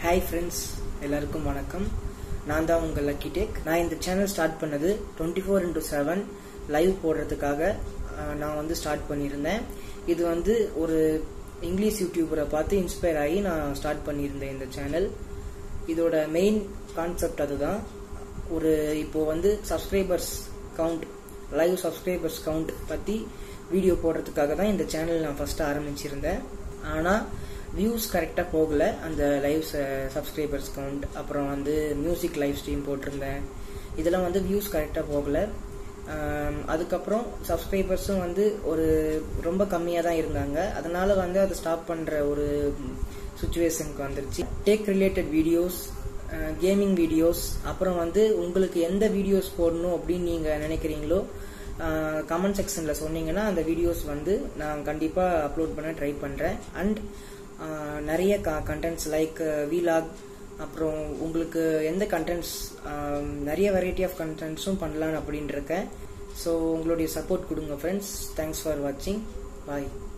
hi friends எல்லாருக்கும் வணக்கம் நான் தான் உங்கள் லக்கி டேக் நான் இந்த சேனல் ஸ்டார்ட் பண்ணது twenty four into seven live போடுறதுக்காக அஹ், நான் வந்து ஸ்டார்ட் பண்ணியிருந்தேன் இது வந்து ஒரு இங்கிலீஷ் யூடியூபரை பார்த்து இன்ஸ்பயர் ஆகி நான் ஸ்டார்ட் பண்ணியிருந்தேன் இந்த சேனல் இதோட மெயின் கான்செப்ட் அதுதான் ஒரு இப்போ வந்து subscribers count live subscribers count பற்றி வீடியோ போடுறதுக்காக தான் இந்த சேனல் நான் ஃபர்ஸ்ட் ஆரம்பிச்சிருந்தேன் ஆனால் வியூஸ் கரெக்டாக போகல அந்த லைவ் சப்ஸ்கிரைபர்ஸ் கவுண்ட் அப்புறம் வந்து மியூசிக் லைவ் ஸ்ட்ரீம் போட்டிருந்தேன் இதெல்லாம் வந்து வியூஸ் கரெக்டாக போகல ஆம், அதுக்கப்புறம் சப்ஸ்கிரைபர்ஸும் வந்து ஒரு ரொம்ப கம்மியாக தான் இருந்தாங்க அதனால வந்து அதை ஸ்டாப் பண்ணுற ஒரு சுச்சுவேஷனுக்கு வந்துருச்சு tech related videos gaming videos அப்புறம் வந்து உங்களுக்கு எந்த வீடியோஸ் போடணும் அப்படின்னு நீங்கள் நினைக்கிறீங்களோ கமெண்ட் செக்ஷனில் சொன்னீங்கன்னா அந்த வீடியோஸ் வந்து நான் கண்டிப்பாக அப்லோட் பண்ண ட்ரை பண்ணுறேன் அண்ட் நிறைய கண்டென்ட்ஸ் லைக் வீலாக் அப்புறம் உங்களுக்கு எந்த கண்டென்ட்ஸ் நிறைய வெரைட்டி ஆஃப் கண்டென்ட்ஸும் பண்ணலான்னு அப்படின்னு இருக்கேன் ஸோ உங்களுடைய சப்போர்ட் கொடுங்க ஃப்ரெண்ட்ஸ் தேங்க்ஸ் ஃபார் வாட்சிங் பாய்